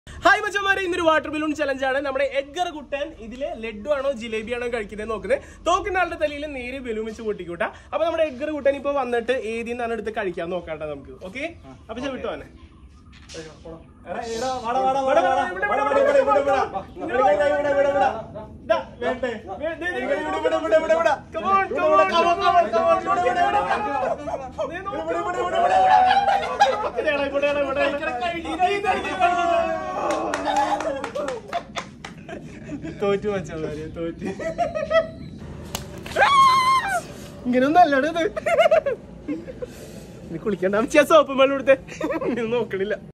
hi മച്ചന്മാരെ ഇന്നൊരു water balloon challenge ആണ് നമ്മുടെ എഡ്ഗർ കുട്ടൻ ഇതില് ലഡു ആണോ ജിലേബി ആണോ കഴിക്കുന്നത് നോക്കുന്നത് തോക്കുന്ന ആളുടെ തലയിൽ നേരെ ബലൂൺ വെച്ച് പൊട്ടിക്കൂട്ടാ അപ്പൊ നമ്മുടെ എഡ്ഗർ കുട്ടൻ ഇപ്പൊ വന്നിട്ട് ഏതിന്നാണ് എടുത്ത് കഴിക്കാൻ നോക്കാട്ടെ നമുക്ക് ഓക്കെ അപ്പൊ ഞാൻ വിട്ടുവാനെ തോറ്റു വച്ചാൽ തോറ്റ് ഇങ്ങനൊന്നും അല്ലട ഇത് ഇനി കുളിക്കണ്ട സോപ്പ് വെള്ളം എടുത്തേ നോക്കണില്ല